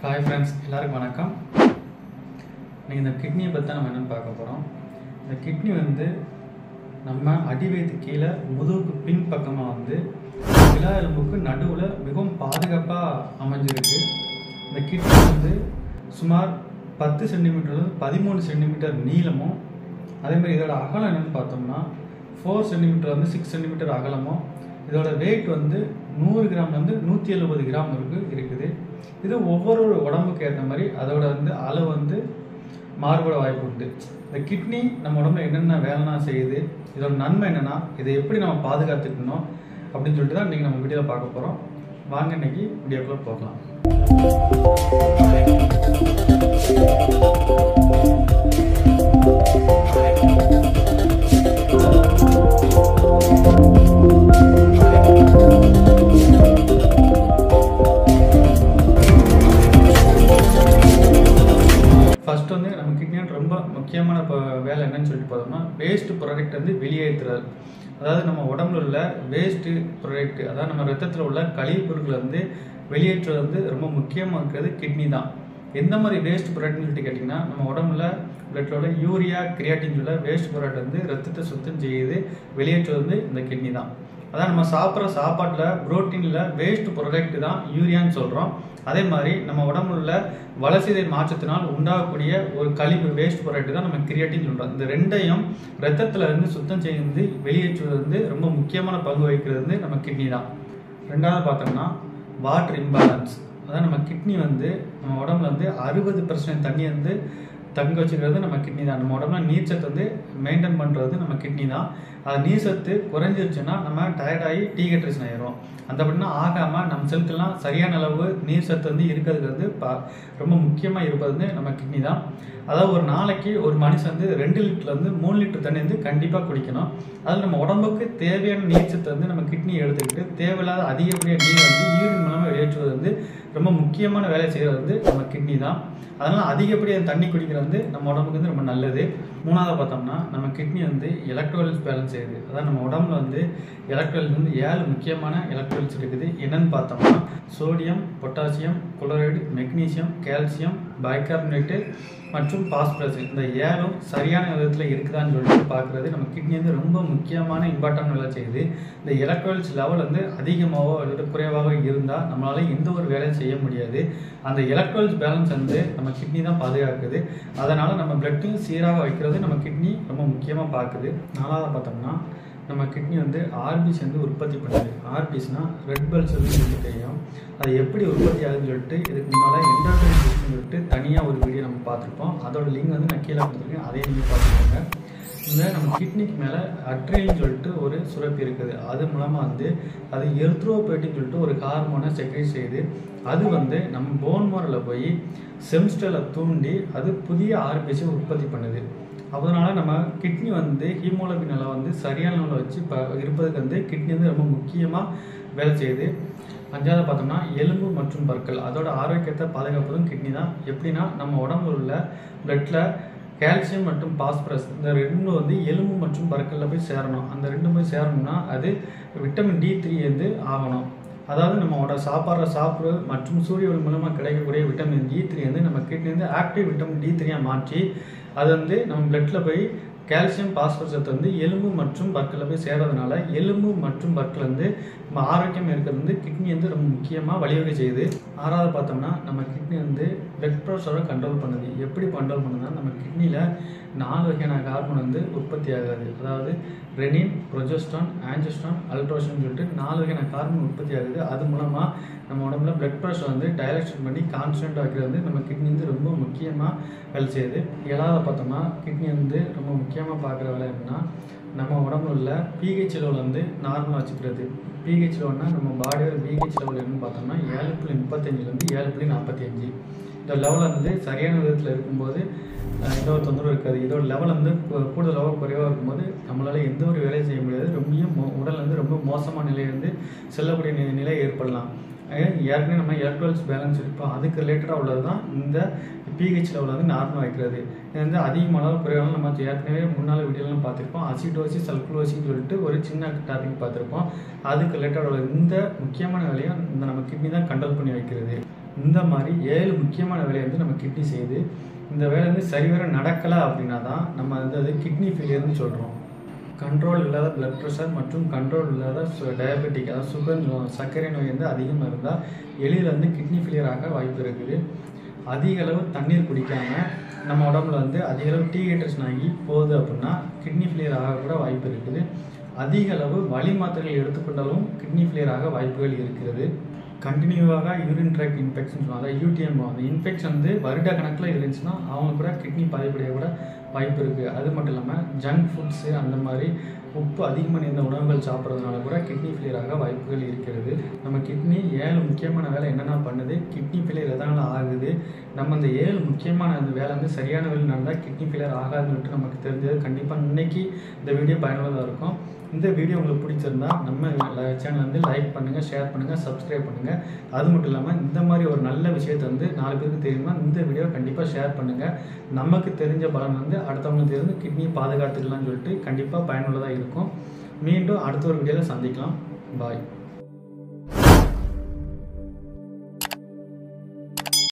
hi friends எல்லாருக்கும் வணக்கம் இன்னைக்கு இந்த கிட்னியை பற்றி தான் நம்ம என்னென்னு பார்க்க போகிறோம் இந்த கிட்னி வந்து நம்ம அடிவயத்து கீழே முதுகுக்கு பின் பக்கமாக வந்து விழா எலும்புக்கு நடுவில் மிகவும் பாதுகாப்பாக அமைஞ்சிருக்கு இந்த கிட்னி வந்து சுமார் பத்து சென்டிமீட்டர்லேருந்து பதிமூணு சென்டிமீட்டர் நீளமும் அதே மாதிரி இதோட அகலம் என்னன்னு பார்த்தோம்னா ஃபோர் சென்டிமீட்டர் வந்து சிக்ஸ் சென்டிமீட்டர் அகலமும் இதோட வெயிட் வந்து நூறு கிராம்லேருந்து நூற்றி எழுபது கிராம் வரைக்கும் இருக்குது இது ஒவ்வொரு உடம்புக்கு ஏற்ற மாதிரி அதோட வந்து அளவு வந்து மாறுபட வாய்ப்பு உண்டு இந்த கிட்னி நம்ம உடம்புல என்னென்ன வேலைலாம் செய்யுது இதோட நன்மை என்னென்னா இதை எப்படி நம்ம பாதுகாத்துக்கணும் அப்படின்னு சொல்லிட்டு தான் இன்றைக்கி நம்ம வீடியோவில் பார்க்க போகிறோம் வாங்க இன்னைக்கு வீடியோக்குள்ளே போகலாம் ஃபர்ஸ்ட் வந்து நம்ம கிட்னியோட ரொம்ப முக்கியமான இப்போ வேலை என்னன்னு சொல்லிட்டு பார்த்தோம்னா வேஸ்ட் ப்ராடக்ட் வந்து வெளியேற்றுறது அதாவது நம்ம உடம்புல உள்ள வேஸ்ட்டு ப்ராடக்ட் அதாவது நம்ம ரத்தத்தில் உள்ள கழிவு பொருட்களை வந்து வெளியேற்றுறது வந்து ரொம்ப முக்கியமாக இருக்கிறது கிட்னி தான் எந்த மாதிரி வேஸ்ட் ப்ராடக்ட்னு சொல்லிட்டு கேட்டிங்கன்னா நம்ம உடம்புல பிளட்டில் உள்ள யூரியா கிரியாட்டின் சொல்ல வேஸ்ட் ப்ராடக்ட் வந்து ரத்தத்தை சுத்தம் செய்யுது வெளியேற்றுவது வந்து இந்த கிட்னி தான் அதான் நம்ம சாப்பிட்ற சாப்பாட்டில் புரோட்டீனில் வேஸ்ட் ப்ராடக்ட் தான் யூரியான்னு சொல்கிறோம் அதே மாதிரி நம்ம உடம்புல உள்ள வளர்சிதை மாற்றத்தினால் உண்டாகக்கூடிய ஒரு கழிவு வேஸ்ட் ப்ராடக்ட் தான் நம்ம கிரியாட்டின் சொல்கிறோம் இந்த ரெண்டையும் ரத்தத்தில் இருந்து சுத்தம் செய்து வெளியேற்றுவது வந்து ரொம்ப முக்கியமான பங்கு வகிக்கிறது வந்து நம்ம கிட்னி தான் ரெண்டாவது பார்த்தோம்னா வாட்டர் இம்பேலன்ஸ் அதான் நம்ம கிட்னி வந்து நம்ம உடம்புல வந்து அறுபது பர்சன்ட் தண்ணி வந்து தங்க வச்சுக்கிறது நம்ம கிட்னி தான் நம்ம உடம்புல நீர்ச்சத்து வந்து மெயின்டைன் பண்ணுறது நம்ம கிட்னி தான் அது நீர் சத்து குறைஞ்சிருச்சுன்னா நம்ம டயர்டாகி டீஹைட்ரேஷன் ஆயிரும் அந்த அப்படின்னா ஆகாமல் நம்ம செல்கெல்லாம் சரியான அளவு நீர் சத்து வந்து இருக்கிறதுக்கு வந்து ப ரொம்ப முக்கியமாக இருப்பது வந்து நம்ம கிட்னி தான் அதாவது ஒரு நாளைக்கு ஒரு மனுஷன் வந்து ரெண்டு லிட்டர்லேருந்து மூணு லிட்டர் தண்ணி வந்து கண்டிப்பாக குடிக்கணும் அதில் நம்ம உடம்புக்கு தேவையான நீர் சத்தை வந்து நம்ம கிட்னி எடுத்துக்கிட்டு தேவையில்லாத அதிகப்படியான நீர் வந்து யூரின் மூலமாக வெளியேற்றுவது வந்து ரொம்ப முக்கியமான வேலை செய்கிறது வந்து நம்ம கிட்னி தான் அதனால் அதிகப்படியாக தண்ணி குடிக்கிறது வந்து நம்ம உடம்புக்கு வந்து ரொம்ப நல்லது மூணாவது பார்த்தோம்னா நம்ம கிட்னி வந்து எலக்ட்ரோலிஸ் பேலன்ஸ் செய்யுது அதாவது நம்ம உடம்புல வந்து எலக்ட்ரோலிஸ் வந்து ஏழு முக்கியமான எலக்ட்ரோலிஸ் இருக்குது என்னன்னு பார்த்தோம்னா sodium potassium chloride magnesium calcium bicarbonate மற்றும் பாஸ்பரஸ் இந்த ஏழும் சரியான விதத்தில் இருக்குதான்னு சொல்லிட்டு பார்க்குறது நம்ம கிட்னி வந்து ரொம்ப முக்கியமான இம்பார்ட்டன்ட் வேலை செய்யுது இந்த எலக்ட்ரோலிஸ் லெவல் வந்து அதிகமாகவோ அல்லது குறைவாக இருந்தால் நம்மளால எந்த ஒரு வேலையும் செய்ய முடியாது அந்த எலக்ட்ரோலிஸ் பேலன்ஸ் வந்து நம்ம கிட்னி தான் பாதுகாக்குது அதனால் நம்ம பிளட்டையும் சீராக வைக்கிறது நம்ம கிட்னி ரொம்ப முக்கியமாக பார்க்குது நாலாவது பார்த்தோம்னா நம்ம கிட்னி வந்து ஆர்பிஸ் வந்து உற்பத்தி பண்ணுது ஆர்பிஸ்னா ரெட் பெல்ஸ் வந்து சொல்லிட்டு தெரியும் அது எப்படி உற்பத்தி ஆகுதுன்னு சொல்லிட்டு இதுக்கு முன்னால் என்டாக்ரைன் சொல்லிட்டு தனியாக ஒரு வீடியோ நம்ம பார்த்துருப்போம் அதோட லிங்க் வந்து நான் கீழே கொடுத்துருக்கேன் அதையும் நீங்கள் பார்த்துக்கோங்க இந்த நம்ம கிட்னிக்கு மேலே அட்ரைன்னு சொல்லிட்டு ஒரு சுரப்பி இருக்குது அது மூலமாக வந்து அது எர்த்ரோபேட்டின்னு சொல்லிட்டு ஒரு ஹார்மோனை செக்ரேட் செய்யுது அது வந்து நம்ம போன் மோரில் போய் செம்ஸ்டலை தூண்டி அது புதிய ஆர்பிஸை உற்பத்தி பண்ணுது அதனால நம்ம கிட்னி வந்து ஹீமோலபின் அளவு வந்து சரியான அளவில் வச்சு இப்போ இருப்பதுக்கு வந்து கிட்னி வந்து ரொம்ப முக்கியமாக வேலை செய்யுது அஞ்சாவது பார்த்தோம்னா எலும்பு மற்றும் பற்கள் அதோட ஆரோக்கியத்தை பாதுகாப்பதும் கிட்னி தான் எப்படின்னா நம்ம உடம்புல உள்ள பிளட்டில் கால்சியம் மற்றும் பாஸ்பரஸ் இந்த ரெண்டும் வந்து எலும்பு மற்றும் பற்களில் போய் சேரணும் அந்த ரெண்டும் போய் சேரணும்னா அது விட்டமின் டி த்ரீ வந்து ஆகணும் அதாவது நம்மளோட சாப்பாடுற சாப்பிடு மற்றும் சூரிய ஒளி மூலமாக கிடைக்கக்கூடிய விட்டமின் டி த்ரீ வந்து நம்ம கிட்னி வந்து ஆக்டிவ் விட்டமின் டி த்ரீயாக மாற்றி அது வந்து நம்ம பிளட்டில் போய் கால்சியம் பாஸ்பரஸ் சத்து வந்து எலும்பு மற்றும் பற்களில் போய் சேர்றதுனால எலும்பு மற்றும் பற்கள் வந்து நம்ம ஆரோக்கியம் இருக்கிறது வந்து கிட்னி வந்து ரொம்ப முக்கியமாக வழிவகை செய்யுது ஆறாவது பார்த்தோம்னா நம்ம கிட்னி வந்து பிளட் ப்ரெஷரை கண்ட்ரோல் பண்ணுது எப்படி கண்ட்ரோல் பண்ணுதுன்னா நம்ம கிட்னியில் நாலு வகையான ஹார்மோன் வந்து உற்பத்தி ஆகாது அதாவது ரெனின் ப்ரொஜெஸ்டான் ஆன்ஜஸ்டான் அல்ட்ரோஷன் சொல்லிட்டு நாலு வகையான ஹார்மோன் உற்பத்தி ஆகுது அது மூலமாக நம்ம உடம்புல பிளட் ப்ரெஷர் வந்து டைலக்ஷன் பண்ணி கான்ஸ்டன்ட் வைக்கிறது வந்து நம்ம கிட்னி வந்து ரொம்ப முக்கியமாக வேலை செய்யுது ஏழாவது பார்த்தோம்னா கிட்னி வந்து ரொம்ப முக்கியமாக பார்க்குற வேலை என்னன்னா நம்ம உடம்புல உள்ள பிஹெச் லெவல் வந்து நார்மலாக வச்சுக்கிறது பிஹெச் லெவல்னா நம்ம பாடியோட பிஹெச் லெவல் என்னன்னு பார்த்தோம்னா ஏழு புள்ளி முப்பத்தஞ்சுலேருந்து ஏழு புள்ளி நாற்பத்தி அஞ்சு இந்த லெவலில் வந்து சரியான விதத்தில் இருக்கும்போது எந்த ஒரு தொந்தரவும் இருக்காது இதோட லெவல் வந்து கூடுதலாக குறைவாக இருக்கும்போது நம்மளால் எந்த ஒரு வேலையும் செய்ய முடியாது ரொம்ப உடல் வந்து ரொம்ப மோசமான நிலையிலிருந்து செல்லக்கூடிய நி நிலை ஏற்படலாம் ஏற்கனவே நம்ம எலக்ட்ரோல்ஸ் பேலன்ஸ் இருப்போம் அதுக்கு ரிலேட்டடாக உள்ளது தான் இந்த பிஹெச் லெவலில் வந்து நார்மல் வைக்கிறது இது வந்து அதிகமான குறைவான நம்ம ஏற்கனவே முன்னால் வீடியோலாம் பார்த்துருப்போம் அசிடோசிஸ் சல்குலோசின்னு சொல்லிட்டு ஒரு சின்ன டாபிக் பார்த்துருப்போம் அதுக்கு ரிலேட்டடாக உள்ள இந்த முக்கியமான வேலையும் இந்த நம்ம கிட்னி தான் கண்ட்ரோல் பண்ணி வைக்கிறது இந்த மாதிரி ஏழு முக்கியமான வேலையை வந்து நம்ம கிட்னி செய்யுது இந்த வேலை வந்து சரிவர நடக்கலை அப்படின்னா தான் நம்ம வந்து அது கிட்னி ஃபெயிலியர்னு சொல்கிறோம் கண்ட்ரோல் இல்லாத பிளட் ப்ரெஷர் மற்றும் கண்ட்ரோல் இல்லாத டயபெட்டிக் அதாவது சுகர் நோ- சர்க்கரை நோய் வந்து அதிகமாக இருந்தால் எளிதில் வந்து கிட்னி ஃபெயிலியர் ஆக வாய்ப்பு இருக்குது அதிக அளவு தண்ணீர் குடிக்காம நம்ம உடம்புல வந்து அதிக அளவு டீஹைட்ரேஷன் ஆகி போகுது அப்படின்னா கிட்னி ஃபெயிலியர் ஆக கூட வாய்ப்பு இருக்குது அதிக அளவு வலி மாத்திரைகள் எடுத்துக்கொண்டாலும் கிட்னி ஃபெயிலியர் ஆக வாய்ப்புகள் இருக்கிறது கண்டினியூவாக யூரின் ட்ராக் இன்ஃபெக்ஷன் அதாவது யூடிஎம் அந்த இன்ஃபெக்ஷன் வந்து வருட கணக்கில் இருந்துச்சுன்னா அவங்க கூட கிட்னி பாதிப்படைய கூட வாய்ப்பு இருக்குது அது மட்டும் இல்லாமல் ஜங்க் ஃபுட்ஸு அந்த மாதிரி உப்பு அதிகமாக நிறைந்த உணவுகள் சாப்பிட்றதுனால கூட கிட்னி ஃபெயிலியர் ஆக வாய்ப்புகள் இருக்கிறது நம்ம கிட்னி ஏழு முக்கியமான வேலை என்னென்ன பண்ணுது கிட்னி ஃபெயிலியர் எதனால் ஆகுது நம்ம இந்த ஏழு முக்கியமான அந்த வேலை வந்து சரியான வேலை நடந்தால் கிட்னி ஃபெயிலியர் ஆகாதுன்னுட்டு நமக்கு தெரிஞ்சது கண்டிப்பாக இன்னைக்கு இந்த வீடியோ பயனுள்ளதாக இருக்கும் இந்த வீடியோ உங்களுக்கு பிடிச்சிருந்தா நம்ம சேனல் வந்து லைக் பண்ணுங்கள் ஷேர் பண்ணுங்கள் சப்ஸ்கிரைப் பண்ணுங்கள் அது மட்டும் இல்லாமல் இந்த மாதிரி ஒரு நல்ல விஷயத்தை வந்து நாலு பேருக்கு தெரியுமா இந்த வீடியோ கண்டிப்பாக ஷேர் பண்ணுங்கள் நமக்கு தெரிஞ்ச பலன் வந்து அடுத்தவங்களுக்கு தெரிந்து கிட்னியை பாதுகாத்துக்கலாம்னு சொல்லிட்டு கண்டிப்பாக பயனுள்ளதாக இருக்கும் மீண்டும் அடுத்த ஒரு வீடியோவில் சந்திக்கலாம் பாய்